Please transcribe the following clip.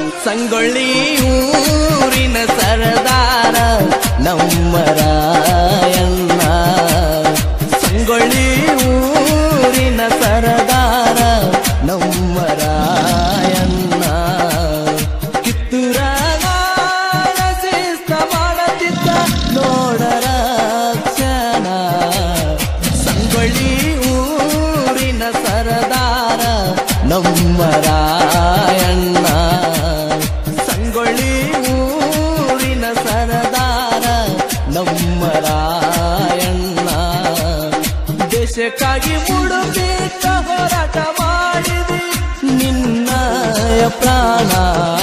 ಸಂಗೊಳ್ಳಿ ಊರಿನ ಸರದಾರ ನಮ್ಮ ರಾಯಣ್ಣ ಸಂಗೊಳ್ಳಿ ಊರಿನ ಸರದಾರ ನಮ್ಮ ರಾಯಣ್ಣ ಕಿತ್ತೂರಾಗ ಶಿಸ್ತ ಮಾಡತಿದ್ದ ನೋಡರ ಕ್ಷಣ ಸಂಗೊಳ್ಳಿ ಊರಿನ ಸರದಾರ ನಮ್ಮ ರಾಯಣ್ಣ ಸಂಗೊಳ್ಳಿ ಊರಿನ ಸರದಾರ ನಮ್ಮ ರಾಯಣ್ಣ ದೇಶಕ್ಕಾಗಿ ಮುಡುಬೇಕ ಹೋರಾಟ ಮಾಡಿದಿ ನಿನ್ನ ಪ್ರಾಣ